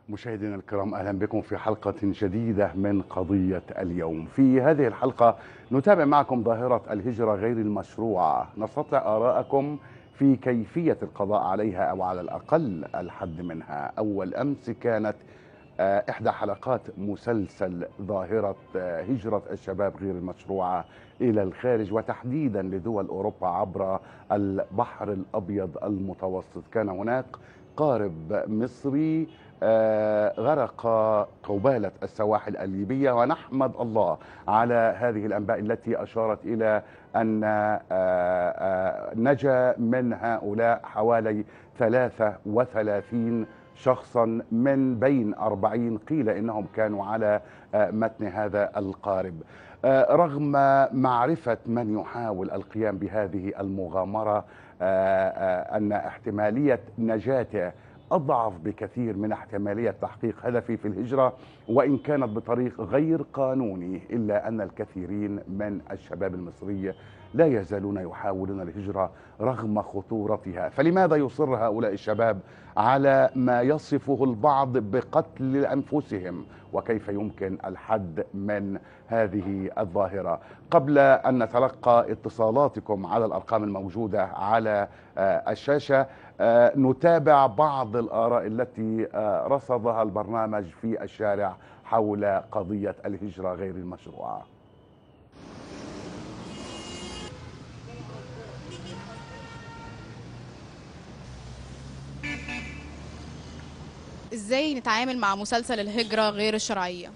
مشاهدينا الكرام اهلا بكم في حلقه جديده من قضيه اليوم. في هذه الحلقه نتابع معكم ظاهره الهجره غير المشروعه، نستطلع ارائكم في كيفيه القضاء عليها او على الاقل الحد منها. اول امس كانت آه، احدى حلقات مسلسل ظاهره آه، هجره الشباب غير المشروعه الى الخارج وتحديدا لدول اوروبا عبر البحر الابيض المتوسط. كان هناك قارب مصري آه، غرق قبالة السواحل الليبية ونحمد الله على هذه الأنباء التي أشارت إلى أن آه، آه، نجا من هؤلاء حوالي 33 شخصا من بين 40 قيل إنهم كانوا على آه، متن هذا القارب آه، رغم معرفة من يحاول القيام بهذه المغامرة آه، آه، أن احتمالية نجاته أضعف بكثير من احتمالية تحقيق هدفي في الهجرة وإن كانت بطريق غير قانوني إلا أن الكثيرين من الشباب المصري لا يزالون يحاولون الهجرة رغم خطورتها فلماذا يصر هؤلاء الشباب على ما يصفه البعض بقتل أنفسهم وكيف يمكن الحد من هذه الظاهرة قبل أن نتلقى اتصالاتكم على الأرقام الموجودة على آه، الشاشة آه، نتابع بعض الآراء التي آه، رصدها البرنامج في الشارع حول قضية الهجرة غير المشروعة ازاي نتعامل مع مسلسل الهجرة غير الشرعية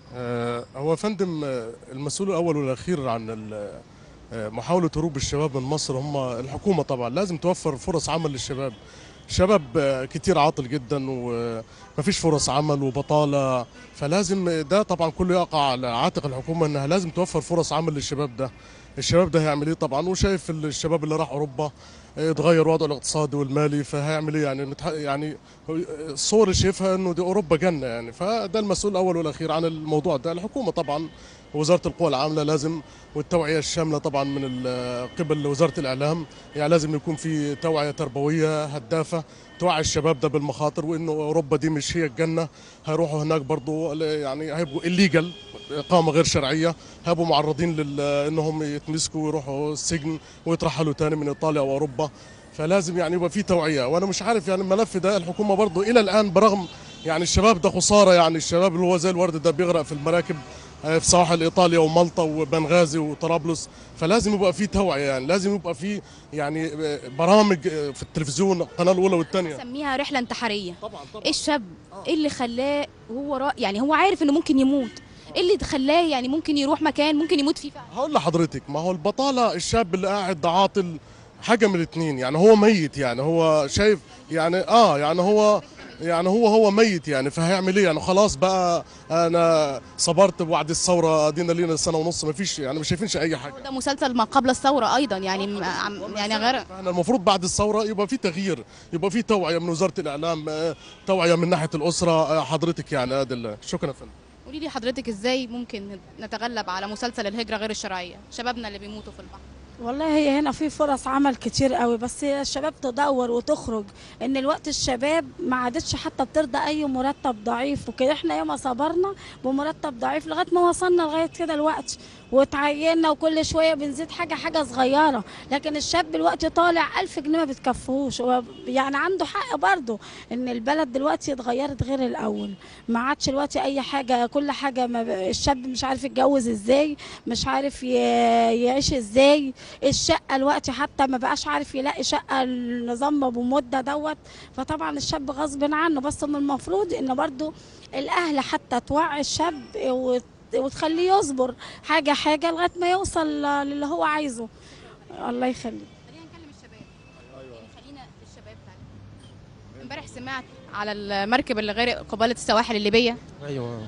آه، هو يا فندم آه، المسؤول الاول والاخير عن ال- آه، محاوله هروب الشباب من مصر هم الحكومه طبعا لازم توفر فرص عمل للشباب شباب آه، كتير عاطل جدا ومفيش فرص عمل وبطاله فلازم ده طبعا كله يقع على عاتق الحكومه انها لازم توفر فرص عمل للشباب ده الشباب ده هيعمل ايه طبعا وشايف الشباب اللي راح اوروبا آه، اتغير وضعه الاقتصادي والمالي فهيعمل ايه يعني نتح- يعني الصور اللي شايفها انه دي اوروبا جنه يعني فده المسؤول الاول والاخير عن الموضوع ده الحكومه طبعا وزاره القوى العامله لازم والتوعيه الشامله طبعا من ال- قبل وزاره الاعلام يعني لازم يكون في توعيه تربويه هدافه توعي الشباب ده بالمخاطر وانه اوروبا دي مش هي الجنه هيروحوا هناك برضو يعني هيبقوا الليجل اقامه غير شرعيه هيبقوا معرضين لل انهم يتمسكوا ويروحوا السجن ويترحلوا تاني من ايطاليا واوروبا فلازم يعني يبقى في توعيه وانا مش عارف يعني الملف ده الحكومه برضو الى الان برغم يعني الشباب ده خساره يعني الشباب اللي هو زي الورد ده بيغرق في المراكب آه، في سواحل ايطاليا ومالطا وبنغازي وطرابلس فلازم يبقى في توعيه يعني لازم يبقى في يعني آه، برامج آه، في التلفزيون القناه الاولى والثانيه سميها رحلة انتحارية طبعا طبعا ايه الشاب ايه اللي خلاه هو را... يعني هو عارف انه ممكن يموت ايه اللي خلاه يعني ممكن يروح مكان ممكن يموت فيه فعلا هقول لحضرتك ما هو البطاله الشاب اللي قاعد ده عاطل حاجه من الاثنين يعني هو ميت يعني هو شايف يعني اه يعني هو يعني هو هو ميت يعني فهيعمل ايه يعني خلاص بقى انا صبرت بعد الثوره ادينا لينا سنه ونص ما فيش يعني مش شايفينش اي حاجه ده مسلسل ما قبل الثورة ايضا يعني م- عم- يعني غير احنا المفروض بعد الثوره يبقى في تغيير يبقى في توعيه من وزاره الاعلام آه، توعيه من ناحيه الاسره آه، حضرتك يعني هذا ال- شكرا يا فندم قولي لي حضرتك ازاي ممكن نتغلب على مسلسل الهجرة غير الشرعية شبابنا اللي بيموتوا في البحر والله هي هنا في فرص عمل كتير قوي بس هي الشباب تدور وتخرج ان الوقت الشباب ما عادتش حتى بترضى اي مرتب ضعيف وكده احنا ياما صبرنا بمرتب ضعيف لغايه ما وصلنا لغايه كده الوقت وتعيننا وكل شويه بنزيد حاجه حاجه صغيره لكن الشاب دلوقتي طالع ألف جنيه ما بتكفوش هو يعني عنده حق برضه ان البلد دلوقتي اتغيرت غير الاول ما عادش دلوقتي اي حاجه كل حاجه ما ب... الشاب مش عارف يتجوز ازاي مش عارف ي... يعيش ازاي الشقه دلوقتي حتى ما بقاش عارف يلاقي شقه النظام ابو مده دوت فطبعا الشاب غصب عنه بس من المفروض ان برضو الاهل حتى توعي الشاب وت- وتخليه يصبر حاجه حاجه لغايه ما يوصل للي هو عايزه الله يخليك خلينا نكلم الشباب يعني خلينا الشباب فعلا امبارح سمعت على المركب اللي غير قبالة السواحل الليبية ايوه ايه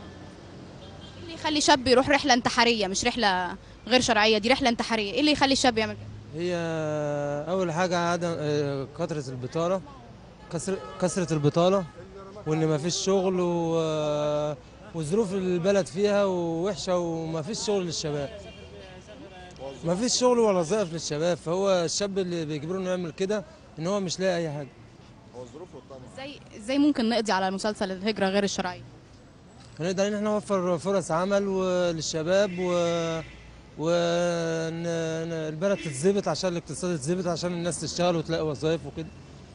اللي يخلي شاب يروح رحلة انتحارية مش رحلة غير شرعية دي رحلة انتحارية ايه اللي يخلي الشاب يعمل كده هي اول حاجه عدم آه، كثره البطاله كسر كثره البطاله وان ما فيش شغل و... آه، وظروف البلد فيها وحشه وما فيش شغل للشباب ما فيش شغل ولا وظائف للشباب فهو الشاب اللي بيجبره انه يعمل كده ان هو مش لاقي اي حاجه والظروف والطمع ازاي ازاي ممكن نقضي على مسلسل الهجره غير الشرعيه هنقدر ان احنا نوفر فرص عمل و- للشباب و والبلد تتظبط عشان الاقتصاد يتظبط عشان الناس تشتغل وتلاقي وظائف وكده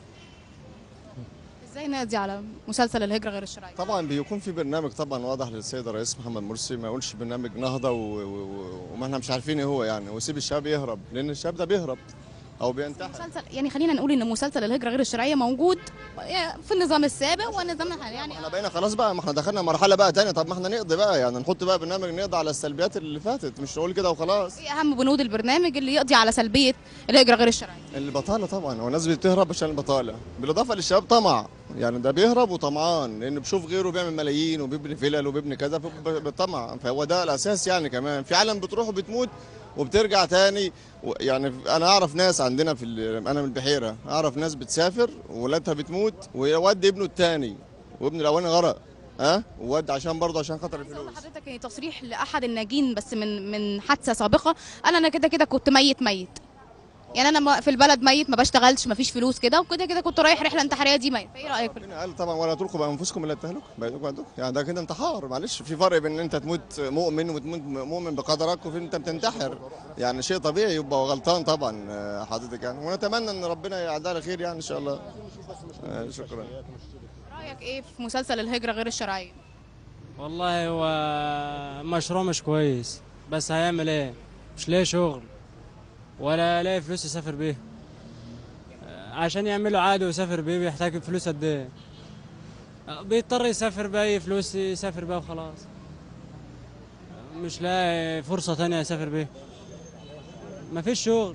ازاي نقضي على مسلسل الهجره غير الشرعيه طبعا بيكون في برنامج طبعا واضح للسيد الرئيس محمد مرسي ما يقولش برنامج نهضه و... و... و... وما احنا مش عارفين ايه هو يعني ويسيب الشباب يهرب لان الشباب ده بيهرب او بينتحر مسلسل يعني خلينا نقول ان مسلسل الهجره غير الشرعيه موجود في النظام السابق والنظام الحالي يعني احنا بقينا خلاص بقى ما احنا دخلنا مرحله بقى تانية طب ما احنا نقضي بقى يعني نحط بقى برنامج نقضي على السلبيات اللي فاتت مش نقول كده وخلاص ايه اهم بنود البرنامج اللي يقضي على سلبيه الهجره غير الشرعيه البطاله طبعا هو الناس بتهرب عشان البطاله بالاضافه للشباب طمع يعني ده بيهرب وطمعان لانه بيشوف غيره بيعمل ملايين وبيبني فلل وبيبني كذا بالطمع فهو ده الاساس يعني كمان في عالم بتروح وبتموت وبترجع تاني و- يعني انا اعرف ناس عندنا في ال- انا من البحيره اعرف ناس بتسافر وولادها بتموت ويودي ابنه التاني وابن الاولاني غرق ها وود عشان برضه عشان خاطر عايزة أقول الفلوس لحضرتك ان تصريح لاحد الناجين بس من من حادثه سابقه انا انا كده كده كنت ميت ميت يعني انا ما- في البلد ميت ما بشتغلش ما فيش فلوس كده وكده كده كنت رايح رحله انتحاريه دي ميت فايه رايك في ربنا قال طبعا ولا تلقوا بانفسكم الى التهلكه بعدكم بعدكم يعني ده كده انتحار معلش في فرق بين ان انت تموت مؤمن وتموت مؤمن بقدرك وفي ان انت بتنتحر يعني شيء طبيعي يبقى غلطان طبعا آه، حضرتك يعني ونتمنى ان ربنا يعدها على خير يعني ان شاء الله آه، شكرا رايك ايه في مسلسل الهجره غير الشرعيه والله هو مشروع مش كويس بس هيعمل ايه مش لاقي شغل ولا لاقي فلوس يسافر بيها عشان يعملوا عادي ويسافر بيه بيحتاج فلوس قد ايه بيضطر يسافر بأي فلوس يسافر بيها وخلاص مش لاقي فرصة تانية يسافر بيها مفيش شغل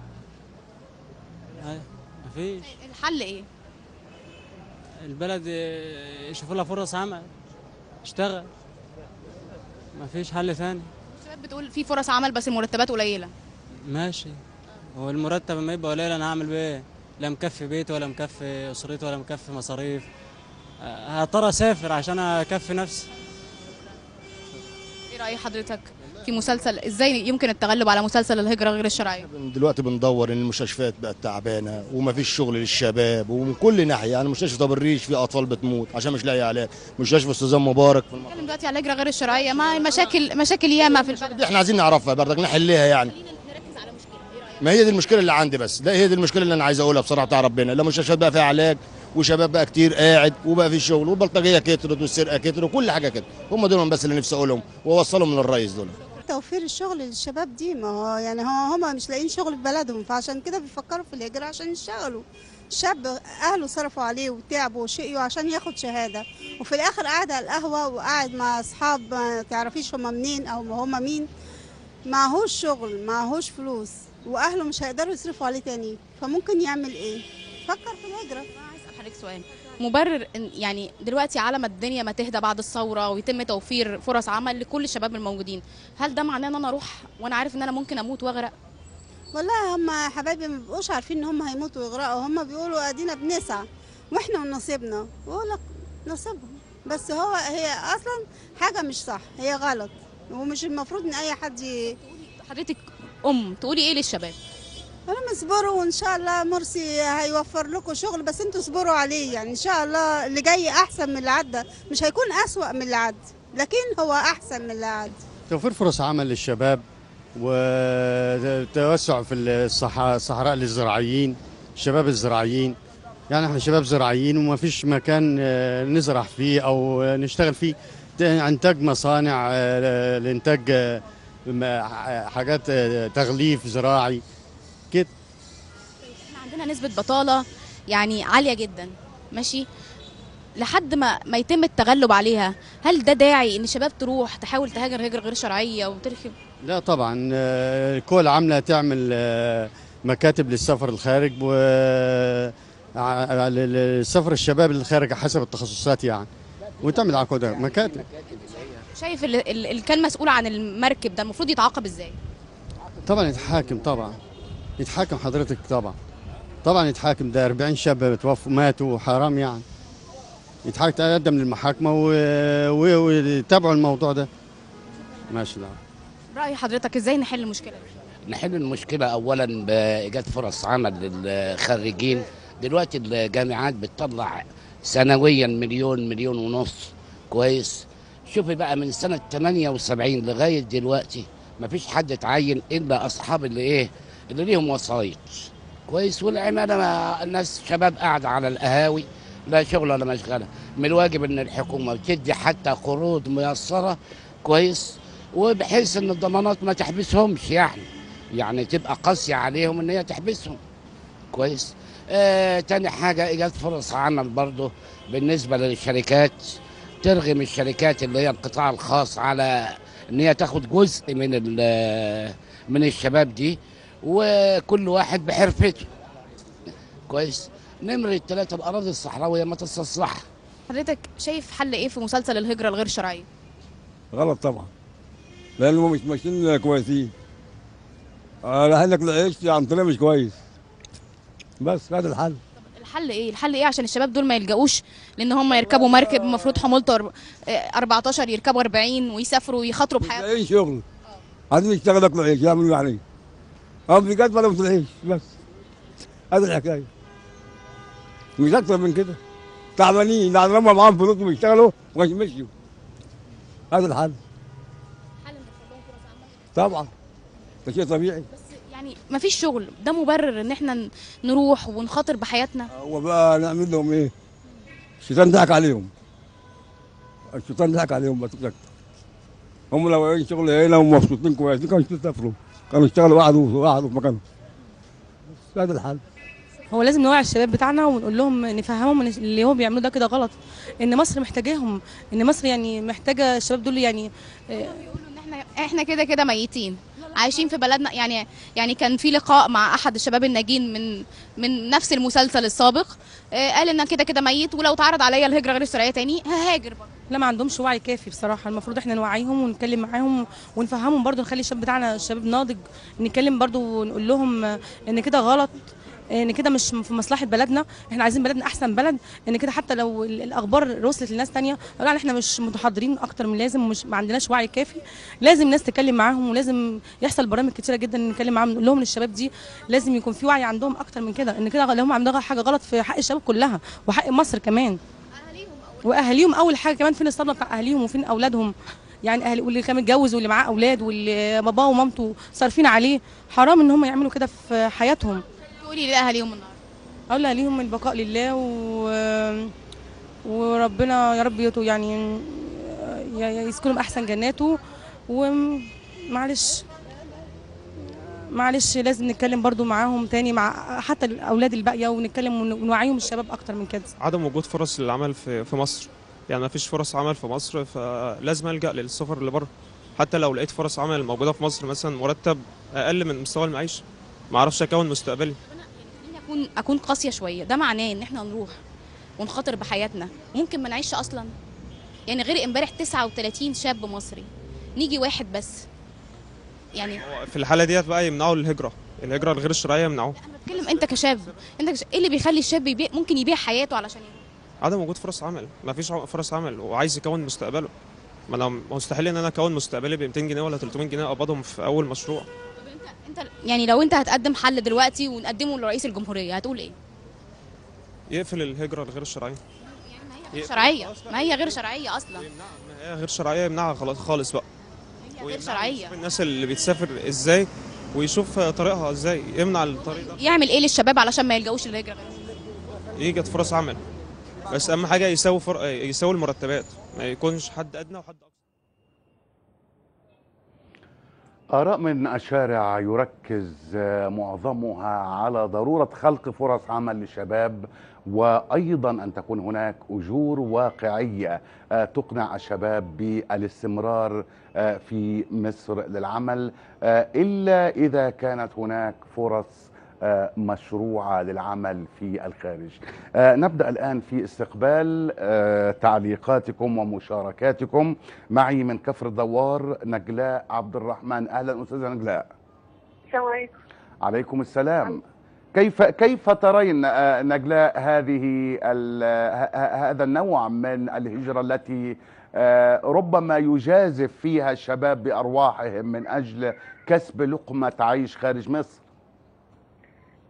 هاي، مفيش الحل ايه البلد يشوفوا لها فرص عمل اشتغل مفيش حل ثاني الشباب بتقول في فرص عمل بس المرتبات قليله ماشي هو المرتب لما يبقى قليل انا هعمل بيه ايه لا مكفي بيتي ولا مكفي اسرتي ولا مكفي مصاريف آه، هضطر اسافر عشان اكفي نفسي ايه راي حضرتك في مسلسل ازاي يمكن التغلب على مسلسل الهجره غير الشرعيه دلوقتي بندور ان المستشفيات بقت تعبانه ومفيش شغل للشباب ومن كل ناحيه يعني مستشفى ابو الريش في اطفال بتموت عشان مش لاقي علاج مستشفى استاذ مبارك في المنطقة نتكلم دلوقتي على الهجره غير الشرعيه ما مشاكل مشاكل ياما في البلد دي احنا عايزين نعرفها برضك نحلها يعني ما هي دي المشكله اللي عندي بس لا هي دي المشكله اللي انا عايز اقولها بصراحه بتاع ربنا لا مستشفيات بقى فيها علاج وشباب بقى كتير قاعد وبقى في شغل والبلطجيه كترت والسرقه كترت وكل حاجه كده هم دول بس اللي نفسي اقولهم واوصلهم من الرئيس دول توفير الشغل للشباب دي ما هو يعني هو هما مش لاقيين شغل في بلدهم فعشان كده بيفكروا في الهجرة عشان يشتغلوا الشاب اهله صرفوا عليه وتعبوا وشقيوا عشان ياخد شهاده وفي الاخر قاعد على القهوه وقاعد مع اصحاب ما تعرفيش هما منين او هما مين معهوش شغل معهوش فلوس واهله مش هيقدروا يصرفوا عليه تاني فممكن يعمل ايه فكر في الهجره عايز اسال حضرتك سؤال مبرر إن- يعني دلوقتي على ما الدنيا ما تهدى بعد الثوره ويتم توفير فرص عمل لكل الشباب الموجودين هل ده معناه ان انا اروح وانا عارف ان انا ممكن اموت واغرق والله هم حبايبي ما بيبقوش عارفين ان هم هيموتوا ويغرقوا هم بيقولوا ادينا بنسعى واحنا ونصيبنا بقول لك نصيبهم بس هو هي اصلا حاجه مش صح هي غلط ومش المفروض ان اي حد ي... حضرتك ام تقولي ايه للشباب انا اصبروا وان شاء الله مرسي هيوفر لكم شغل بس انتوا اصبروا عليه يعني ان شاء الله اللي جاي احسن من اللي عدى مش هيكون اسوأ من اللي عدى لكن هو احسن من اللي عدى توفير فرص عمل للشباب وتوسع في الصح- الصحراء للزراعيين الشباب الزراعيين يعني احنا شباب زراعيين وما فيش مكان آه، نزرع فيه او آه، نشتغل فيه ده انتاج مصانع آه، لانتاج آه، م- حاجات آه، تغليف زراعي كده احنا عندنا نسبه بطاله يعني عاليه جدا ماشي لحد ما ما يتم التغلب عليها هل ده داعي ان الشباب تروح تحاول تهاجر هجره غير شرعيه وتركب لا طبعا آه، الكل عامله تعمل آه، مكاتب للسفر الخارج و ع- للسفر الشباب للخارج حسب التخصصات يعني وتعمل على كده مكاتب شايف ال- ال- اللي كان مسؤول عن المركب ده المفروض يتعاقب ازاي طبعا يتحاكم طبعا يتحاكم حضرتك طبعا طبعا يتحاكم ده 40 شاب توفوا ماتوا حرام يعني يتحاكم تقدم للمحاكمه و- و- ويتابعوا الموضوع ده ماشي نعم راي حضرتك ازاي نحل المشكله دي نحل المشكلة أولا بإيجاد فرص عمل للخريجين دلوقتي الجامعات بتطلع سنويا مليون مليون ونص كويس شوفي بقى من سنة 78 لغاية دلوقتي مفيش حد اتعين إلا أصحاب اللي إيه اللي ليهم وسايط كويس والعمالة ما الناس شباب قاعدة على القهاوي لا شغل ولا مشغلة من الواجب إن الحكومة بتدي حتى قروض ميسرة كويس وبحيث إن الضمانات ما تحبسهمش يعني يعني تبقى قاسية عليهم إن هي تحبسهم كويس آه تاني حاجة إيجاد فرص عمل برضه بالنسبة للشركات ترغم الشركات اللي هي القطاع الخاص على إن هي تاخد جزء من ال- من الشباب دي وكل واحد بحرفته كويس نمرة ثلاثة الأراضي الصحراوية ما تستصلحها حضرتك شايف حل ايه في مسلسل الهجره الغير شرعيه غلط طبعا لانهم مش ماشيين كويسين راح لك العيش عن طريق مش كويس بس هذا الحل الحل ايه الحل ايه عشان الشباب دول ما يلجأوش لان هم يركبوا مركب المفروض حمولته أرب- آه، 14 يركبوا 40 ويسافروا ويخاطروا بحياتهم اي شغل عايزين يشتغل ياكلوا عيش يعملوا يعني هم بجد ولا في العيش بس هذه الحكايه مش اكتر من كده تعبانين يعني لما معاهم فلوس ويشتغلوا مش مشيوا هذا الحل طبعا ده شيء طبيعي يعني ما فيش شغل ده مبرر ان احنا ن- نروح ونخاطر بحياتنا هو بقى نعمل لهم ايه؟ الشيطان ضحك عليهم الشيطان ضحك عليهم بس مش أكتر. هم لو عايزين شغل هنا ومبسوطين كويسين كانوا يسافروا كانوا يشتغلوا وقعدوا وقعدوا في مكانهم بس هذا الحل هو لازم نوعي الشباب بتاعنا ونقول لهم نفهمهم ان اللي هو بيعملوه ده كده غلط ان مصر محتاجاهم ان مصر يعني محتاجه الشباب دول يعني آه، احنا احنا كده كده ميتين عايشين في بلدنا يعني يعني كان في لقاء مع احد الشباب الناجين من من نفس المسلسل السابق آه، قال ان كده كده ميت ولو اتعرض عليا الهجره غير الشرعيه تاني ههاجر برضه لا ما عندهمش وعي كافي بصراحه المفروض احنا نوعيهم ونتكلم معاهم ونفهمهم برضو نخلي الشباب بتاعنا الشباب ناضج نتكلم برضو ونقول لهم آه، ان كده غلط ان كده مش في مصلحه بلدنا احنا عايزين بلدنا احسن بلد ان كده حتى لو ال- الاخبار وصلت لناس تانية لا احنا مش متحضرين اكتر من لازم ومش ما عندناش وعي كافي لازم ناس تتكلم معاهم ولازم يحصل برامج كتيره جدا نتكلم معاهم نقول لهم للشباب دي لازم يكون في وعي عندهم اكتر من كده ان كده هم عندهم حاجه غلط في حق الشباب كلها وحق مصر كمان واهاليهم اول حاجه كمان فين الصدمه بتاع اهاليهم وفين اولادهم يعني اهل واللي كان متجوز واللي معاه اولاد واللي باباه ومامته صارفين عليه حرام ان هم يعملوا كده في حياتهم تقولي لاهاليهم النهارده اقول لاهاليهم البقاء لله و... وربنا يا رب يتو يعني ي- ي- يسكنهم احسن جناته ومعلش معلش لازم نتكلم برضو معاهم تاني مع حتى الاولاد الباقيه ونتكلم ون- ونوعيهم الشباب اكتر من كده عدم وجود فرص للعمل في في مصر يعني ما فيش فرص عمل في مصر فلازم الجا للسفر اللي بره حتى لو لقيت فرص عمل موجوده في مصر مثلا مرتب اقل من مستوى المعيشه ما اعرفش اكون مستقبلي خليني اكون اكون قاسيه شويه ده معناه ان احنا نروح ونخاطر بحياتنا ممكن ما نعيش اصلا يعني غير امبارح 39 شاب مصري نيجي واحد بس يعني في الحاله ديت بقى يمنعوا الهجره الهجره الغير الشرعيه يمنعوها بتكلم انت كشاب انت كشاب. ايه اللي بيخلي الشاب يبيع ممكن يبيع حياته علشان يروح عدم وجود فرص عمل ما فيش ع- فرص عمل وعايز يكون مستقبله ما انا مستحيل ان انا اكون مستقبلي ب 200 جنيه ولا 300 جنيه اقبضهم في اول مشروع انت يعني لو انت هتقدم حل دلوقتي ونقدمه لرئيس الجمهوريه هتقول ايه يقفل الهجره الغير الشرعيه غير شرعيه ما هي غير شرعيه اصلا هي غير شرعيه يمنعها خلاص خالص بقى هي غير شرعيه الناس اللي بتسافر ازاي ويشوف طريقها ازاي يمنع الطريق ده يعمل ايه للشباب علشان ما يلجأوش للهجره غير يوجد فرص عمل بس اهم حاجه يساوي فر... يساوي المرتبات ما يكونش حد ادنى وحد اقصى آراء من الشارع يركز آه، معظمها على ضرورة خلق فرص عمل للشباب وأيضا أن تكون هناك أجور واقعية آه، تقنع الشباب بالاستمرار آه، في مصر للعمل آه، إلا إذا كانت هناك فرص آه، مشروعة للعمل في الخارج آه، نبدأ الآن في استقبال آه، تعليقاتكم ومشاركاتكم معي من كفر الدوار نجلاء عبد الرحمن أهلا أستاذة نجلاء السلام عليكم عليكم السلام كيف كيف ترين آه، نجلاء هذه ال- ه- ه- هذا النوع من الهجرة التي آه، ربما يجازف فيها الشباب بأرواحهم من أجل كسب لقمة عيش خارج مصر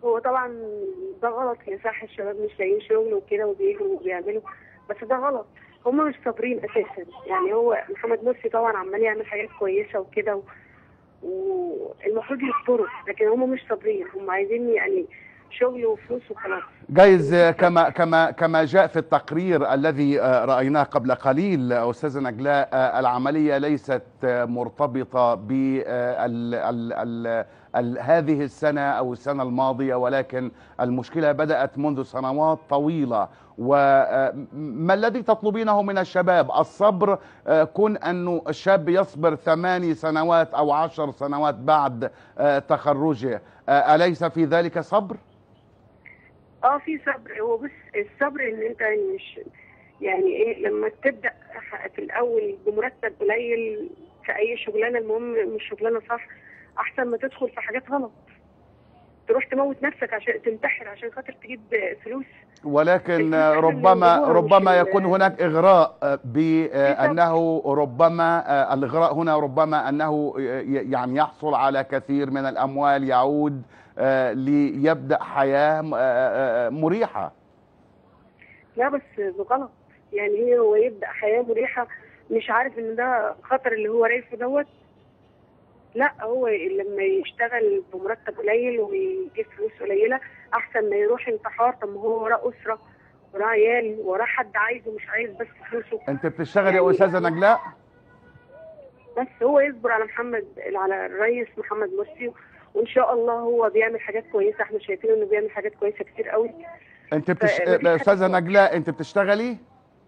هو طبعا ده غلط يا صح الشباب مش لاقيين شغل وكده وبيجروا وبيعملوا بس ده غلط هما مش صابرين اساسا يعني هو محمد مرسي طبعا عمال يعمل حاجات كويسه وكده و... والمفروض يصبروا لكن هما مش صابرين هما عايزين يعني شغل وفلوس وخلاص جايز كما كما كما جاء في التقرير الذي آه، رايناه قبل قليل آه، استاذه نجلاء آه، العمليه ليست آه، مرتبطه ب ال ال ال ال هذه السنه او السنه الماضيه ولكن المشكله بدات منذ سنوات طويله وما الذي تطلبينه من الشباب الصبر آه، كون أنه الشاب يصبر ثماني سنوات أو عشر سنوات بعد آه، تخرجه آه، أليس في ذلك صبر؟ اه في صبر هو بس الصبر ان انت مش يعني ايه لما تبدا في الاول بمرتب قليل في اي شغلانه المهم مش شغلانه صح احسن ما تدخل في حاجات غلط تروح تموت نفسك عشان تنتحر عشان خاطر تجيب فلوس ولكن آه، ربما الموضوع مش ربما ال- يكون هناك إغراء آه، بأنه ربما آه، الإغراء هنا ربما أنه ي- يعني يحصل على كثير من الأموال يعود آه، ليبدأ حياة م- آه، آه، مريحة لا بس ده غلط يعني هي هو يبدا حياه مريحه مش عارف ان ده خطر اللي هو رايفه دوت لا هو لما يشتغل بمرتب قليل ويجيب فلوس قليله احسن ما يروح انتحار طب ما هو وراه اسره وراه عيال وراه حد عايزه مش عايز بس فلوسه أنت بتشتغل يا يعني- أستاذة نجلاء؟ بس هو يصبر على محمد على الرئيس محمد مرسي وان شاء الله هو بيعمل حاجات كويسه احنا شايفين انه بيعمل حاجات كويسه كتير قوي أنت بتش... فمفيش حد أستاذة نجلاء أنت بتشتغلي؟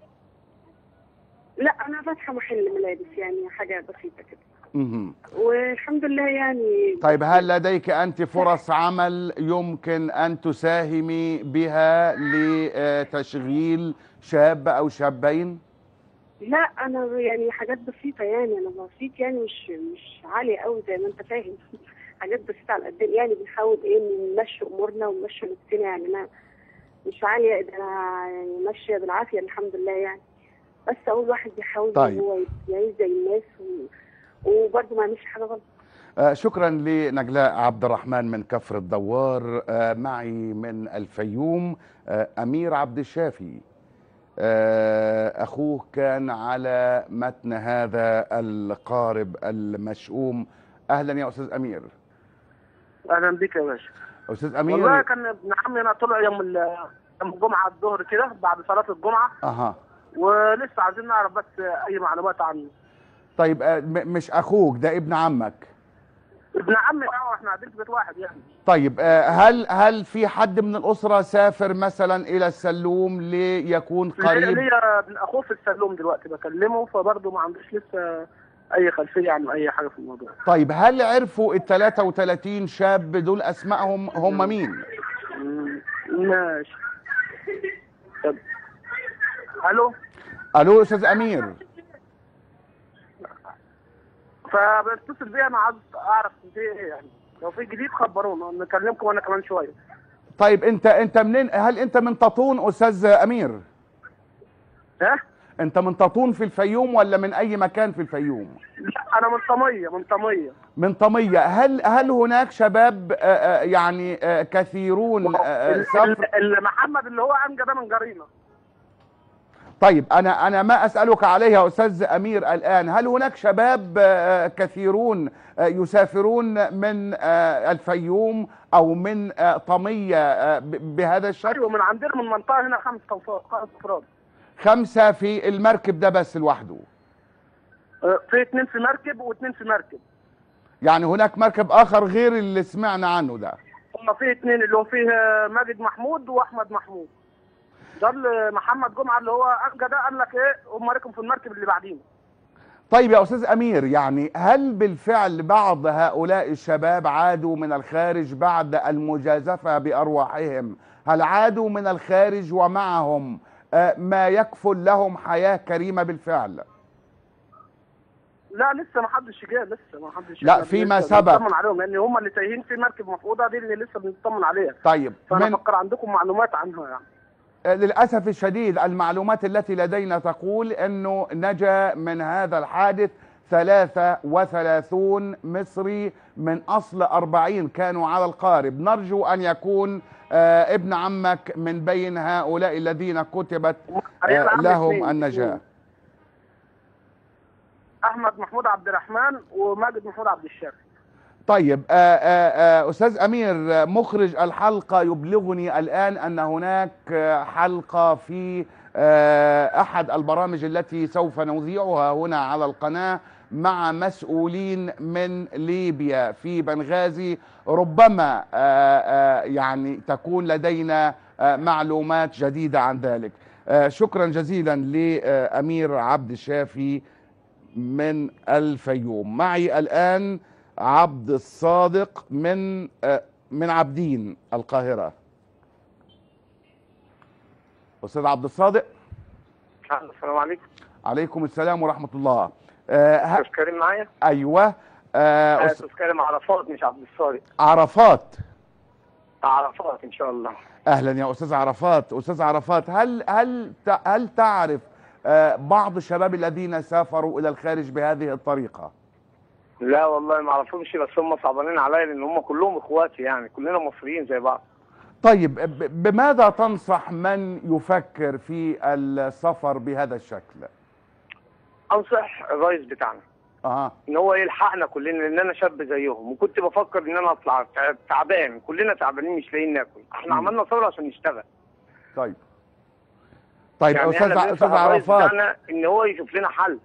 لا انا فاتحه محل ملابس يعني حاجه بسيطه كده مهم. والحمد لله يعني طيب هل لديك أنت فرص عمل يمكن أن تساهمي بها لتشغيل شاب أو شابين؟ لا انا يعني حاجات بسيطه يعني انا بسيط يعني مش مش عاليه قوي زي ما انت فاهم حاجات بسيطه على قد يعني بنحاول ايه نمشي امورنا ونمشي نفسنا يعني انا مش عاليه ده انا يعني ماشيه بالعافيه الحمد لله يعني بس اول واحد بيحاول طيب. ان هو يعيش زي الناس و... وبرضه ما يعملش حاجه غلط آه، شكرا لنجلاء عبد الرحمن من كفر الدوار آه، معي من الفيوم آه، أمير عبد الشافي آه، أخوه كان على متن هذا القارب المشؤوم أهلا يا أستاذ أمير اهلا بك يا باشا أستاذ أمير والله كان ابن عمي انا طلع يوم ال- يوم الجمعه الظهر كده بعد صلاه الجمعه أها ولسه عايزين نعرف بس اي معلومات عنه طيب آه، م- مش أخوك ده ابن عمك ابن عمي اه احنا قاعدين في بيت واحد يعني طيب آه، هل هل في حد من الأسرة سافر مثلا إلى السلوم ليكون قريب ليا ابن اخوه في السلوم دلوقتي بكلمه فبرضه ما عندوش لسه اي خلفيه عن اي حاجه في الموضوع طيب هل عرفوا ال 33 شاب دول اسمائهم هم مين؟ مم، ماشي طب الو الو استاذ امير فبتصل بيا انا عايز اعرف في ايه يعني لو في جديد خبرونا نكلمكم انا كمان شويه طيب انت انت منين هل انت من تطون استاذ امير؟ ها؟ انت من تطون في الفيوم ولا من اي مكان في الفيوم؟ لا انا من طميه من طميه من طمية هل هل هناك شباب آه، آه، يعني آه، كثيرون آه، آه، ال- سافر ال- ال- محمد اللي هو انجا ده من جرينا طيب انا انا ما اسالك عليه يا استاذ امير الان هل هناك شباب آه، كثيرون آه، يسافرون من آه، الفيوم او من آه، طميه آه، ب- بهذا الشكل ايوه من عندنا من منطقه هنا خمس تنفار خمس افراد خمسه في المركب ده بس لوحده آه، في اتنين في مركب واتنين في مركب يعني هناك مركب اخر غير اللي سمعنا عنه ده هم في اتنين اللي هو فيه آه، ماجد محمود واحمد محمود ده اللي محمد جمعه اللي هو انجا ده قال لك ايه هم راكم في المركب اللي بعدينا طيب يا استاذ امير يعني هل بالفعل بعض هؤلاء الشباب عادوا من الخارج بعد المجازفه بارواحهم هل عادوا من الخارج ومعهم آه، ما يكفل لهم حياه كريمه بالفعل لا لسه ما حدش جه لسه ما حدش لا، جه. فيما لسه سبق. بنطمن عليهم لان هم اللي تايهين في مركب مفقوده دي اللي لسه بنطمن عليها طيب فانا من افكر عندكم معلومات عنها يعني آه، للاسف الشديد المعلومات التي لدينا تقول انه نجا من هذا الحادث 33 مصري من أصل 40 كانوا على القارب نرجو أن يكون آه، ابن عمك من بين هؤلاء الذين كتبت أريد آه، أعمل لهم اثنين. النجاة احمد محمود عبد الرحمن وماجد محمود عبد الشافي طيب آه، آه، آه، أستاذ أمير آه، مخرج الحلقة يبلغني الآن أن هناك آه، حلقة في آه، أحد البرامج التي سوف نذيعها هنا على القناة مع مسؤولين من ليبيا في بنغازي ربما آه، آه، يعني تكون لدينا آه، معلومات جديدة عن ذلك آه، شكرا جزيلا لأمير عبد الشافي من الفيوم معي الآن عبد الصادق من آه، من عابدين القاهرة أستاذ عبد الصادق السلام عليكم عليكم السلام ورحمة الله آه، ه- استاذ كريم معايا أيوة آه، أس- استاذ كريم عرفات مش عبد الصادق عرفات عرفات ان شاء الله أهلا يا أستاذ عرفات أستاذ عرفات هل هل ت- هل تعرف آه، بعض الشباب الذين سافروا إلى الخارج بهذه الطريقة لا والله ما اعرفهمش بس هم صعبانين عليا لان هم كلهم اخواتي يعني كلنا مصريين زي بعض طيب ب- بماذا تنصح من يفكر في السفر بهذا الشكل انصح الرئيس بتاعنا اه ان هو يلحقنا كلنا لان انا شاب زيهم وكنت بفكر ان انا اطلع تع- تعبان كلنا تعبانين مش لاقيين ناكل احنا مم. عملنا ثوره عشان نشتغل طيب طيب يعني استاذ إحنا ع- بننصح استاذ الرئيس عرفات بتاعنا ان هو يشوف لنا حل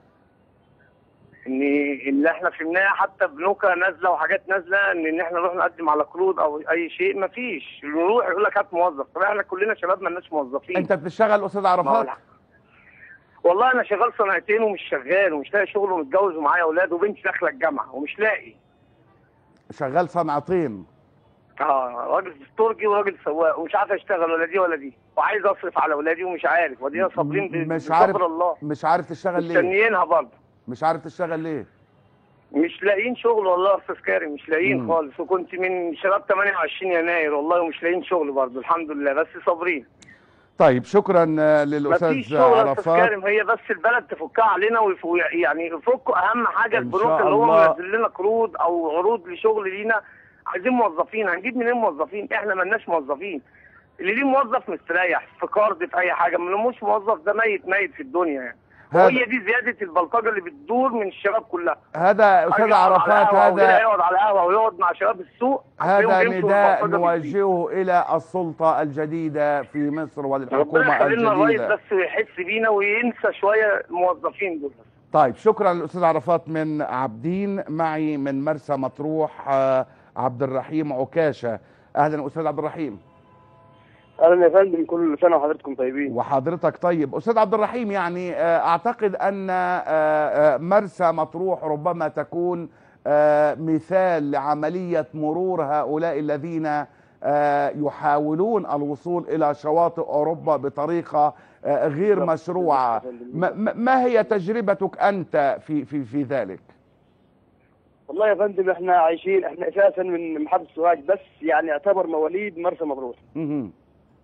ان اللي احنا فهمناه حتى بنوكه نازله وحاجات نازله ان ان احنا نروح نقدم على قروض او اي شيء مفيش نروح يقول لك هات موظف طب احنا كلنا شباب ما لناش موظفين انت بتشتغل استاذ ما هو عرفات لا. والله انا شغال صناعتين ومش شغال ومش لاقي شغل ومتجوز ومعايا اولاد وبنتي داخله الجامعه ومش لاقي شغال صنعتين اه راجل استورجي وراجل سواق ومش عارف اشتغل ولا دي ولا دي وعايز اصرف على اولادي ومش عارف ودينا صابرين ب- مش بصبر عارف الله مش عارف تشتغل ليه مستنيينها برضه مش عارف تشتغل ليه مش لاقيين شغل والله يا استاذ كريم مش لاقيين مم. خالص وكنت من شباب 28 يناير والله ومش لاقيين شغل برضه الحمد لله بس صابرين طيب شكرا آه، مفيش للاستاذ شغل يا استاذ عرفات كريم هي بس البلد تفكها علينا ويفو يعني يفكوا اهم حاجه إن البنوك شاء اللي هو الله. منزل لنا قروض او عروض لشغل لينا عايزين موظفين هنجيب منين موظفين احنا ملناش موظفين اللي ليه موظف مستريح في قرض في اي حاجه ما مش موظف ده ميت ميت في الدنيا يعني هذا- وهي دي زياده البلطجه اللي بتدور من الشباب كلها هذا استاذ يقعد على عرفات القهوة وكده هذا يقعد على القهوه ويقعد مع شباب السوق هذا هتلاقيهم بيمشوا نداء والبلطجة بتزيد. نوجهه الى السلطه الجديده في مصر ربنا وللحكومه يخلينا الرئيس الجديده بس يحس بينا وينسى شويه الموظفين دول طيب شكرا للاستاذ عرفات من عابدين معي من مرسى مطروح آه، عبد الرحيم عكاشه اهلا استاذ عبد الرحيم اهلا يا فندم كل سنه وحضراتكم طيبين وحضرتك طيب استاذ عبد الرحيم يعني آه، اعتقد ان آه، آه، مرسى مطروح ربما تكون آه، مثال لعمليه مرور هؤلاء الذين آه، يحاولون الوصول الى شواطئ اوروبا بطريقه آه، غير مشروعه ما- ما ما هي تجربتك انت في في في ذلك والله يا فندم احنا عايشين احنا اساسا من محافظه سوهاج بس يعني يعتبر مواليد مرسى مطروح مهم.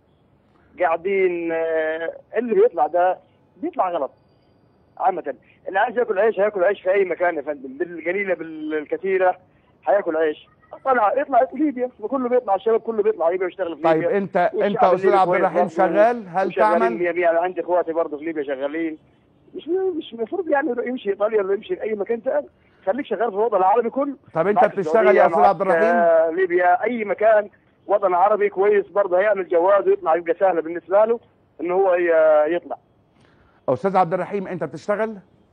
قاعدين آه، اللي بيطلع ده بيطلع غلط عامة اللي عايز ياكل عيش هياكل عيش في اي مكان يا فندم بالقليله بالكثيره هياكل عيش طلع يطلع في ليبيا وكله بيطلع الشباب كله بيطلع ليبيا ويشتغل في طيب ليبيا انت انت والشعب استاذ الليبي عبد كويس الرحيم برضه شغال هل وشغالين تعمل مية مية. انا عندي اخواتي برضه في ليبيا شغالين مش مش المفروض يعني يمشي ايطاليا ولا يمشي اي مكان ثاني خليك شغال في الوطن العربي كله طب انت معاك بتشتغل السعودية، يا استاذ معاك، عبد الرحيم آه، ليبيا اي مكان وطن عربي كويس برضه هيعمل جواز ويطلع يبقى سهله بالنسبه له ان هو ي- يطلع استاذ عبد الرحيم انت بتشتغل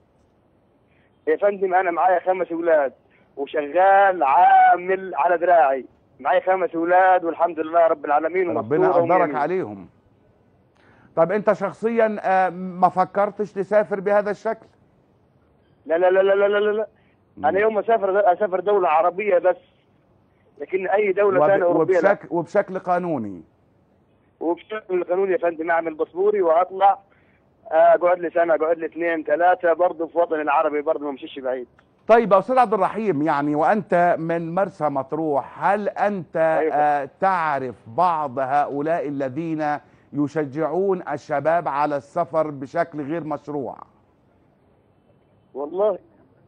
يا فندم انا معايا خمس اولاد وشغال عامل على دراعي معايا خمس اولاد والحمد لله رب العالمين ربنا ومستورة ومية قدرك مية. عليهم طب انت شخصيا آه، ما فكرتش تسافر بهذا الشكل لا لا لا لا لا لا لا انا يوم ما اسافر اسافر دوله عربيه بس لكن اي دوله وب- ثانيه اوروبيه لا وبشكل وبشكل قانوني وبشكل قانوني يا فندم اعمل باسبوري واطلع آه، اقعد لي سنه اقعد لي اثنين ثلاثه برضه في وطني العربي برضه ما مشيش بعيد طيب يا استاذ عبد الرحيم يعني وانت من مرسى مطروح هل انت آه، تعرف بعض هؤلاء الذين يشجعون الشباب على السفر بشكل غير مشروع والله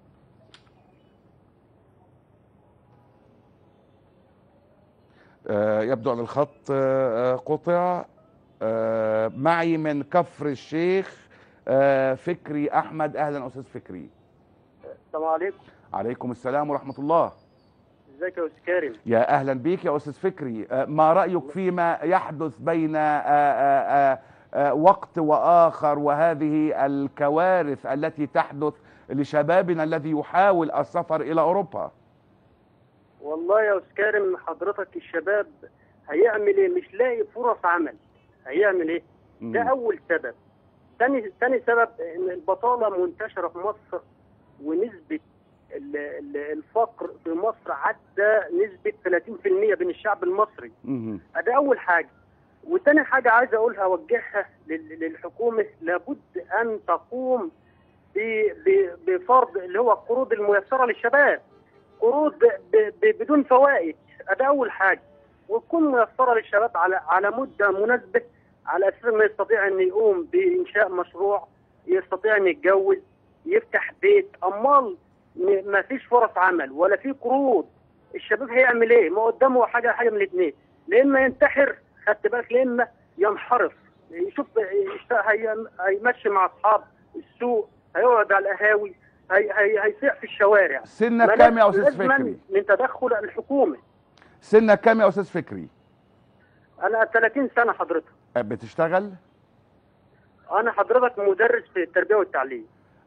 آه، يبدو ان الخط آه، آه، قطع آه، معي من كفر الشيخ آه، فكري احمد اهلا استاذ فكري السلام عليكم عليكم السلام ورحمه الله ازيك يا استاذ كريم يا اهلا بيك يا استاذ فكري آه، ما رايك فيما يحدث بين آه، آه، آه، آه، وقت واخر وهذه الكوارث التي تحدث لشبابنا الذي يحاول السفر الى اوروبا والله يا استاذ كريم حضرتك الشباب هيعمل ايه مش لاقي فرص عمل هيعمل ايه ده اول سبب ثاني ثاني سبب ان البطاله منتشره في مصر ونسبه ال- ال- الفقر في مصر عدى نسبه 30% بين الشعب المصري مهم. ده اول حاجه وتاني حاجه عايز اقولها اوجهها لل- للحكومه لابد ان تقوم ب- ب- بفرض اللي هو القروض الميسره للشباب قروض ب- ب- بدون فوائد ده اول حاجه وتكون ميسره للشباب على على مده مناسبه على اساس انه يستطيع ان يقوم بانشاء مشروع يستطيع ان يتجوز يفتح بيت امال م- ما فيش فرص عمل ولا في قروض الشباب هيعمل ايه؟ ما قدامه حاجه حاجه من الاثنين لا اما ينتحر خدت بالك لا اما ينحرف يشوف يشت- هي- هيمشي مع اصحاب السوق هيقعد على القهاوي هي هي هيسيح في الشوارع سنك ما كام يا لازم- أستاذ لازماً فكري؟ من تدخل الحكومه سنك كام يا استاذ فكري انا 30 سنه حضرتك آه، بتشتغل انا حضرتك مدرس في التربيه والتعليم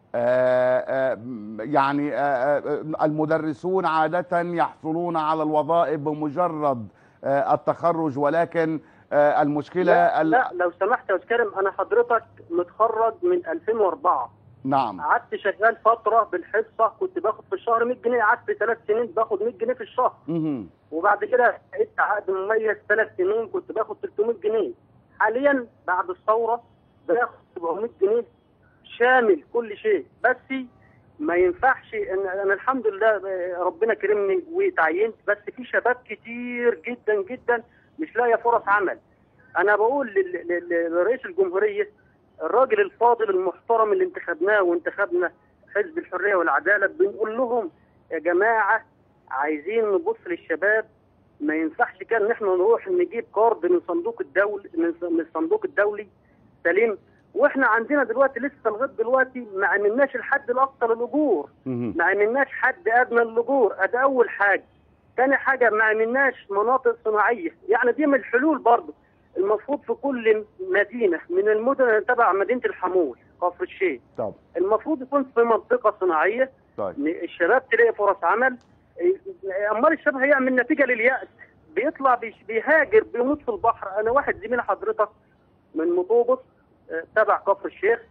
آه، آه، م- يعني آه، آه، المدرسون عادة يحصلون على الوظائف بمجرد آه، التخرج ولكن آه، المشكلة لا, ال- لا لو سمحت يا استاذ كريم انا حضرتك متخرج من 2004 نعم قعدت شغال فتره بالحصه كنت باخد في الشهر 100 جنيه قعدت ثلاث سنين باخد 100 جنيه في الشهر مهم. وبعد كده لقيت عقد مميز ثلاث سنين كنت باخد 300 جنيه حاليا بعد الثوره باخد 700 جنيه شامل كل شيء بس ما ينفعش ان انا الحمد لله ربنا كرمني وتعينت بس في شباب كتير جدا جدا مش لاقيه فرص عمل انا بقول لل- لل- لرئيس الجمهوريه الراجل الفاضل المحترم اللي انتخبناه وانتخبنا حزب الحريه والعداله بنقول لهم يا جماعه عايزين نبص للشباب ما ينفعش كان ان احنا نروح نجيب قرض من صندوق الدول من من الصندوق الدولي سليم واحنا عندنا دلوقتي لسه لغايه دلوقتي ما عملناش الحد الاقصى للاجور مهم. ما عملناش حد ادنى للاجور ده اول حاجه تاني حاجه ما عملناش مناطق صناعيه يعني دي من الحلول برضه المفروض في كل مدينه من المدن اللي تبع مدينه الحمول كفر الشيخ طب المفروض يكون في منطقه صناعيه طيب إن الشباب تلاقي فرص عمل إيه، امال الشباب هيعمل نتيجه لليأس بيطلع بيش- بيهاجر بيموت في البحر انا واحد زميل حضرتك من مطوبس آه، تبع كفر الشيخ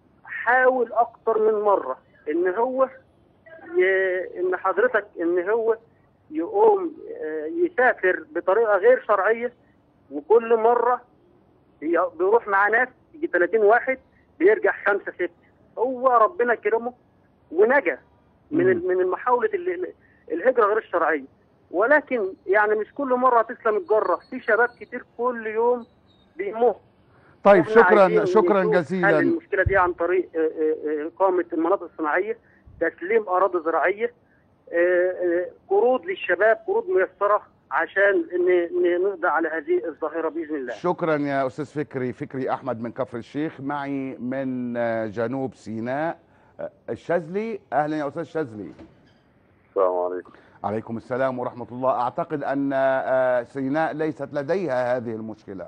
حاول اكتر من مره ان هو ي... ان حضرتك ان هو يقوم آه، يسافر بطريقه غير شرعيه وكل مره بي- بيروح مع ناس يجي 30 واحد بيرجع خمسه سته هو ربنا كرمه ونجا من ال- من محاوله ال- ال- الهجره غير الشرعيه ولكن يعني مش كل مره تسلم الجره في شباب كتير كل يوم بيموت طيب إحنا شكرا عايزين شكرا نشوف حل جزيلا المشكله دي عن طريق آه، آه، آه، اقامه المناطق الصناعيه تسليم اراضي زراعيه آه، آه، قروض للشباب قروض ميسره عشان ن- ن- نقضي على هذه الظاهره باذن الله شكرا يا استاذ فكري فكري احمد من كفر الشيخ معي من آه، جنوب سيناء آه، الشاذلي اهلا يا استاذ شاذلي السلام عليكم عليكم السلام ورحمه الله اعتقد ان آه، سيناء ليست لديها هذه المشكله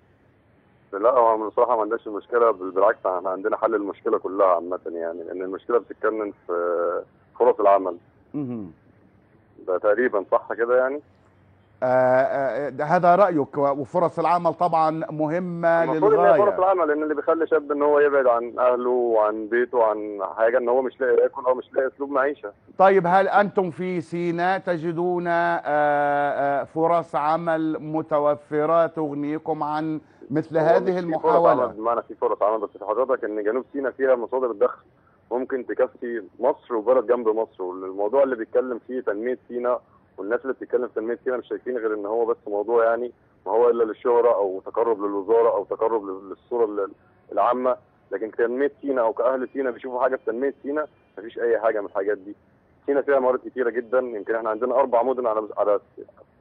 لا هو من بصراحه ما عندناش المشكله بل بالعكس احنا عندنا حل المشكله كلها عامه يعني لان المشكله بتتكلم في فرص العمل مهم. ده تقريبا صح كده يعني آه، آه، ده هذا رايك وفرص العمل طبعا مهمه المفروض ان هي فرص للغايه العمل لان اللي بيخلي شاب ان هو يبعد عن اهله وعن بيته وعن حاجه ان هو مش لاقي ياكل او مش لاقي اسلوب معيشه طيب هل انتم في سيناء تجدون آه، آه، فرص عمل متوفره تغنيكم عن مثل هو هذه مش في فرص المحاوله عمل بمعنى في فرص عمل بس في حضرتك ان جنوب سيناء فيها مصادر دخل ممكن تكفي مصر وبلد جنب مصر والموضوع اللي بيتكلم فيه تنميه سيناء والناس اللي بتتكلم في تنميه سيناء مش شايفين غير ان هو بس موضوع يعني ما هو الا للشهره او تقرب للوزاره او تقرب لل- للصوره ال- العامه لكن تنميه سيناء او كاهل سيناء بيشوفوا حاجه في تنميه سيناء مفيش اي حاجه من الحاجات دي سيناء فيها موارد كتيره جدا يمكن احنا عندنا اربع مدن على على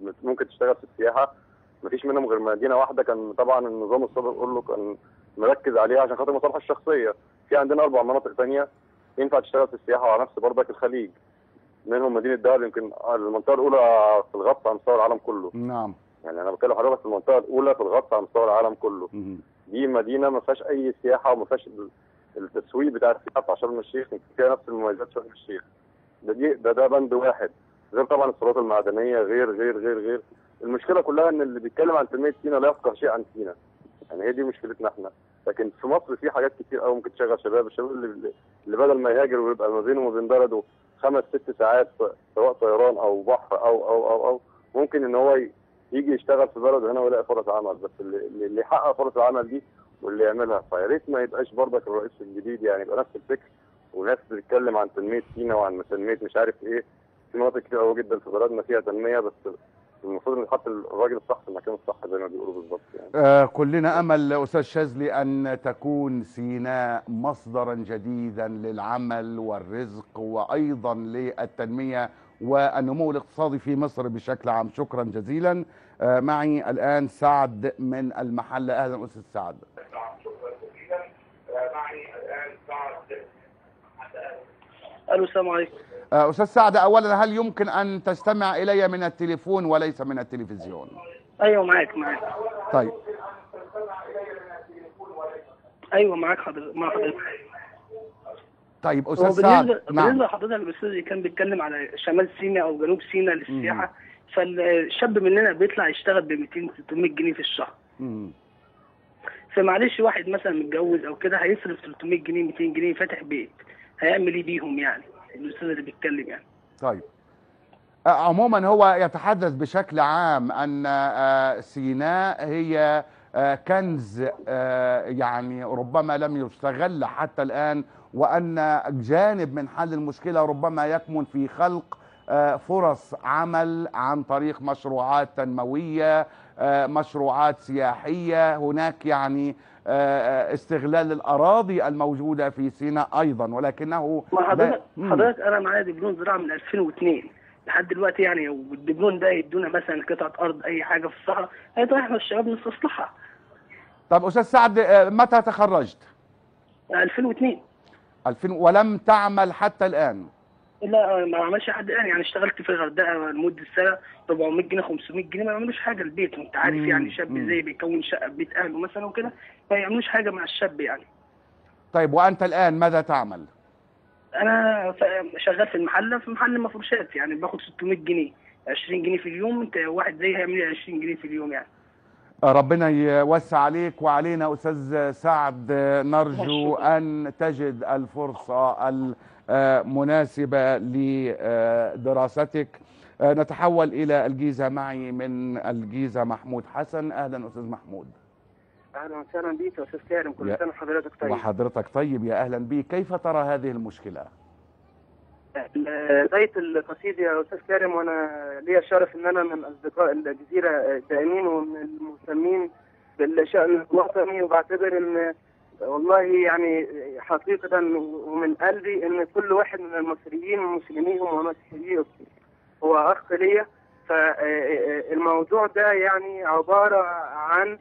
ممكن تشتغل في السياحه مفيش منهم غير مدينه واحده كان طبعا النظام السابق كله كان مركز عليها عشان خاطر مصالحه الشخصيه في عندنا اربع مناطق ثانيه ينفع تشتغل في السياحه وعلى نفس برضك الخليج منهم مدينه دهب يمكن المنطقه الاولى في الغطس على مستوى العالم كله نعم يعني انا بتكلم حضرتك في المنطقه الاولى في الغطس على مستوى العالم كله دي مدينه ما فيهاش اي سياحه وما فيهاش ال- التسويق بتاع السياحه بتاع شرم الشيخ فيها نفس المميزات شرم الشيخ ده دي ده ده بند واحد غير طبعا الثروات المعدنيه غير غير غير غير المشكله كلها ان اللي بيتكلم عن تنميه سينا لا يفقه شيء عن سينا يعني هي دي مشكلتنا احنا لكن في مصر في حاجات كتير قوي ممكن تشغل شباب الشباب اللي, اللي بدل ما يهاجر ويبقى ما بينه وما بين بلده خمس ست ساعات سواء طيران او بحر او او او او ممكن ان هو ي- يجي يشتغل في بلده هنا ويلاقي فرص عمل بس اللي, اللي يحقق فرص العمل دي واللي يعملها فيا ريت ما يبقاش برضك الرئيس الجديد يعني يبقى نفس الفكر وناس بتتكلم عن تنميه سينا وعن تنميه مش عارف ايه في مناطق كتير قوي جدا في بلدنا فيها تنميه بس المفروض ان يحط الراجل الصح في المكان الصح زي ما بيقولوا بالظبط يعني آه، كلنا امل استاذ شاذلي ان تكون سيناء مصدرا جديدا للعمل والرزق وايضا للتنميه والنمو الاقتصادي في مصر بشكل عام شكرا جزيلا آه، معي الان سعد من المحله اهلا استاذ سعد الو السلام عليكم آه، استاذ سعد اولا هل يمكن ان تستمع الي من التليفون وليس من التلفزيون ايوه معاك معاك طيب ايوه معاك حضرتك مع حضرتك طيب هو استاذ بالنسبه سعد بالنسبه نعم لحضرتك الاستاذ اللي كان بيتكلم على شمال سيناء او جنوب سيناء للسياحه فالشاب مننا بيطلع يشتغل ب 200 600 جنيه في الشهر مم. فمعلش واحد مثلا متجوز او كده هيصرف 300 جنيه 200 جنيه فاتح بيت هيعمل ايه بيهم يعني الاستاذ اللي بيتكلم يعني طيب آه، عموما هو يتحدث بشكل عام ان آه، سيناء هي آه، كنز آه، يعني ربما لم يستغل حتى الان وان جانب من حل المشكله ربما يكمن في خلق آه، فرص عمل عن طريق مشروعات تنمويه آه، مشروعات سياحيه هناك يعني آه، آه، استغلال الاراضي الموجوده في سيناء ايضا ولكنه ما لا- حضرتك مم. حضرتك انا معايا دبلوم زراعه من 2002 لحد دلوقتي يعني والدبلوم ده يدونا مثلا قطعه ارض اي حاجه في الصحراء هيطلع احنا الشباب نستصلحها طب استاذ سعد آه، متى تخرجت 2002 2000 ولم تعمل حتى الان لا ما عملش حد الان يعني اشتغلت في الغردقه لمده سنه 400 جنيه 500 جنيه ما يعملوش حاجه البيت وانت عارف مم، يعني شاب مم. زي بيكون شقه في بيت اهله مثلا وكده ما يعملوش حاجه مع الشاب يعني طيب وانت الان ماذا تعمل انا ف- شغال في المحله في محل مفروشات يعني باخد 600 جنيه 20 جنيه في اليوم انت واحد زي هيعمل لي 20 جنيه في اليوم يعني آه، ربنا يوسع عليك وعلينا استاذ سعد آه، نرجو ان تجد الفرصه المناسبه لدراستك آه، نتحول الى الجيزه معي من الجيزه محمود حسن اهلا استاذ محمود اهلا وسهلا بيك يا استاذ كارم يا- كل سنه وحضرتك طيب وحضرتك طيب يا اهلا بك كيف ترى هذه المشكله بداية القصيدة يا أستاذ كارم وأنا ليا الشرف إن أنا من أصدقاء الجزيرة الدائمين ومن المهتمين بالشأن الوطني وبعتبر إن والله يعني حقيقة ومن قلبي إن كل واحد من المصريين ومسلميهم ومسيحيين هو أخ ليا فالموضوع ده يعني عبارة عن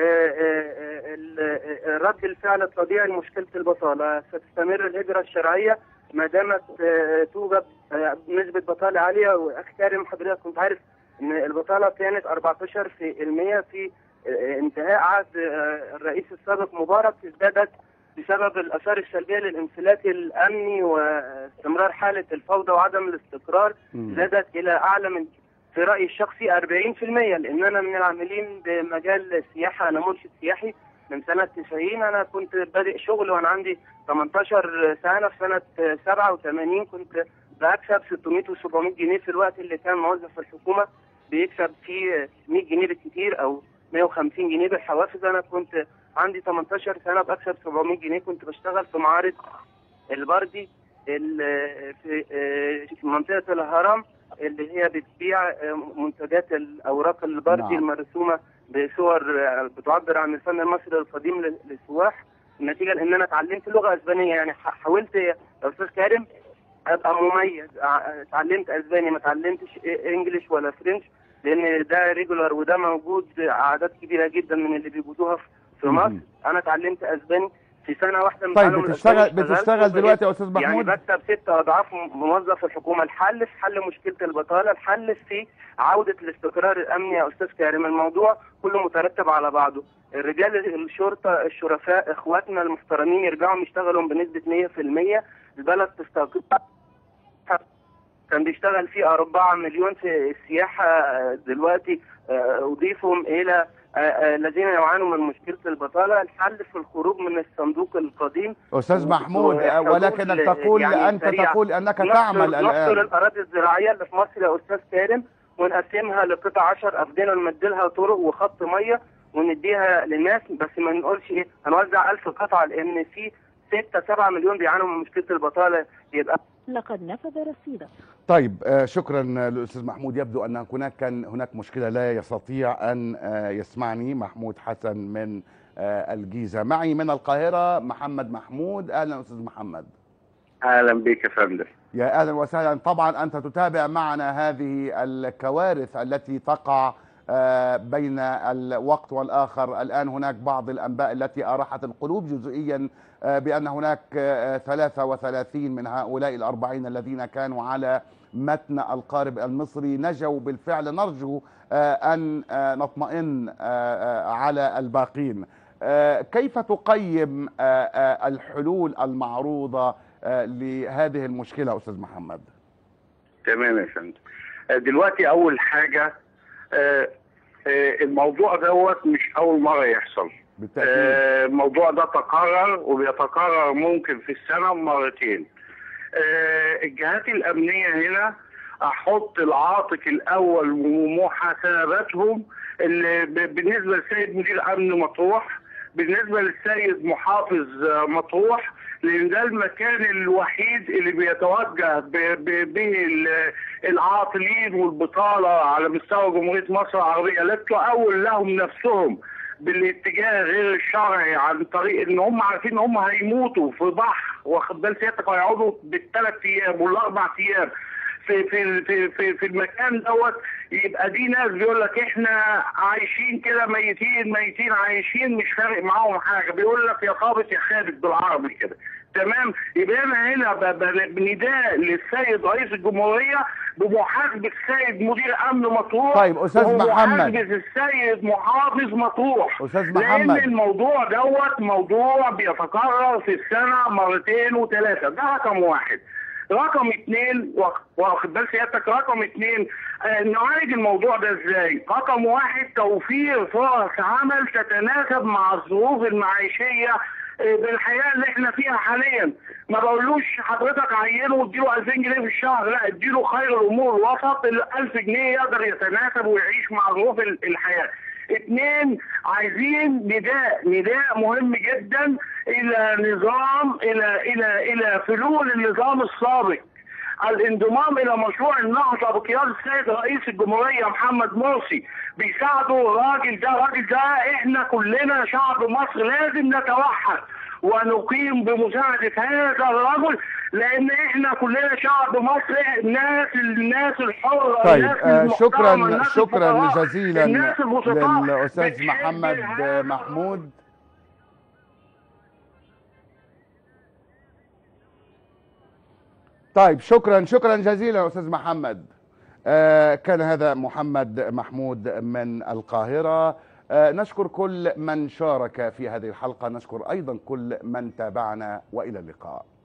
ال- رد الفعل الطبيعي لمشكلة البطالة ستستمر الهجرة الشرعية ما دامت آه، توجد آه، نسبة بطالة عالية وأخي كارم حضرتك كنت عارف إن البطالة كانت 14% في المية في آه، انتهاء عهد آه، الرئيس السابق مبارك ازدادت بسبب الآثار السلبية للانفلات الأمني واستمرار حالة الفوضى وعدم الاستقرار مم. زادت إلى أعلى من في رأيي الشخصي 40% لأن أنا من العاملين بمجال السياحة أنا مرشد سياحي من سنة 90 أنا كنت بادئ شغل وأنا عندي 18 سنة في سنة 87 كنت بكسب 600 و 700 جنيه في الوقت اللي كان موظف في الحكومة بيكسب فيه 100 جنيه بالكتير أو 150 جنيه بالحوافز أنا كنت عندي 18 سنة بكسب 700 جنيه كنت بشتغل في معارض البردي ال- في في منطقة الهرم اللي هي بتبيع منتجات الأوراق البردي نعم. المرسومة بصور بتعبر عن الفن المصري القديم لل- للسواح نتيجة لأن أنا اتعلمت لغة أسبانية يعني ح- حاولت يا أستاذ كريم أبقى مميز ع- اتعلمت أسباني ما اتعلمتش إنجليش ولا فرنش لان ده ريجولار وده موجود اعداد كبيره جدا من اللي بيجودوها في- في مم. مصر انا اتعلمت اسباني في سنه واحده من طيب تعلم بتشتغل الأسباني اشتغلت بتشتغل وبقيت دلوقتي يا استاذ محمود يعني بكسب ست اضعاف م- موظف الحكومه الحل في حل مشكله البطاله الحل في عوده الاستقرار الامني يا استاذ كريم الموضوع كله مترتب على بعضه الرجال الشرطه الشرفاء اخواتنا المحترمين يرجعوا يشتغلوا بنسبه 100% البلد تستقر كان بيشتغل فيه 4 مليون في السياحه آه، دلوقتي آه، اضيفهم الى آه، آه، الذين يعانوا من مشكله البطاله الحل في الخروج من الصندوق القديم استاذ محمود وحلول ولكنك تقول يعني انت سريعة. تقول انك نحصر- تعمل نحصر الان الاراضي الزراعيه اللي في مصر يا استاذ كارم ونقسمها لقطع 10 افدنه ونمدلها طرق وخط ميه ونديها للناس بس ما نقولش ايه هنوزع 1000 قطعه لان في 6 7 مليون بيعانوا من مشكله البطاله يبقى لقد نفذ رصيدك طيب آه، شكرا للاستاذ محمود يبدو ان هناك كان هناك مشكله لا يستطيع ان آه، يسمعني محمود حسن من آه، الجيزه معي من القاهره محمد محمود اهلا استاذ محمد اهلا بك يا فندم يا اهلا وسهلا طبعا انت تتابع معنا هذه الكوارث التي تقع آه، بين الوقت والاخر الان هناك بعض الانباء التي اراحت القلوب جزئيا آه، بان هناك آه، 33 من هؤلاء الأربعين الذين كانوا على متن القارب المصري نجوا بالفعل نرجو آه، ان آه، نطمئن آه، آه، على الباقين آه، كيف تقيم آه، آه، الحلول المعروضه آه، لهذه المشكله استاذ محمد تمام يا فندم آه، دلوقتي اول حاجه آه، آه، الموضوع دوت مش اول مره يحصل بالتاكيد آه، الموضوع ده تكرر وبيتكرر ممكن في السنه مرتين آه، الجهات الامنيه هنا احط العاتق الاول ومحاسباتهم اللي ب- بالنسبه للسيد مدير امن مطروح بالنسبه للسيد محافظ آه، مطروح لان ده المكان الوحيد اللي بيتوجه ب- ب- به ال- العاطلين والبطاله على مستوى جمهوريه مصر العربيه لا تؤول لهم نفسهم بالاتجاه غير الشرعي عن طريق ان هم عارفين ان هم هيموتوا في بحر واخد بال سيادتك وهيقعدوا بالثلاث ايام والاربع ايام في في في في, في المكان دوت يبقى دي ناس بيقول لك احنا عايشين كده ميتين ميتين عايشين مش فارق معاهم حاجه بيقول لك يا خابط يا خابط بالعربي كده تمام يبقى انا هنا ب- ب- بنداء للسيد رئيس الجمهوريه بمحاسبه السيد مدير امن مطروح طيب، أستاذ محمد. ومحاسبه السيد محافظ محافظ مطروح أستاذ لان محمد. الموضوع دوت موضوع بيتكرر في السنه مرتين وثلاثه ده رقم واحد رقم اثنين واخ- واخد بال سيادتك رقم اثنين آه نعالج الموضوع ده ازاي؟ رقم واحد توفير فرص عمل تتناسب مع الظروف المعيشيه آه، بالحياه اللي احنا فيها حاليا ما بقولوش حضرتك عينه واديله 2000 جنيه في الشهر لا اديله خير الامور الوسط ال 1000 جنيه يقدر يتناسب ويعيش مع ظروف ال- الحياه اثنين عايزين نداء نداء مهم جدا الى نظام الى الى الى فلول النظام السابق الانضمام الى مشروع النهضه بقياده السيد رئيس الجمهوريه محمد مرسي بيساعدوا الراجل ده الراجل ده احنا كلنا شعب مصر لازم نتوحد ونقيم بمساعده هذا الرجل لان احنا كلنا شعب مصر الناس الناس الحره طيب الناس آه، المحترمة، شكرا الناس شكرا الفقراء، جزيلا الناس البسطاء للاستاذ بتحب محمد هذا محمود طيب شكرا شكرا جزيلا استاذ محمد آه، كان هذا محمد محمود من القاهره آه، نشكر كل من شارك في هذه الحلقه نشكر ايضا كل من تابعنا والى اللقاء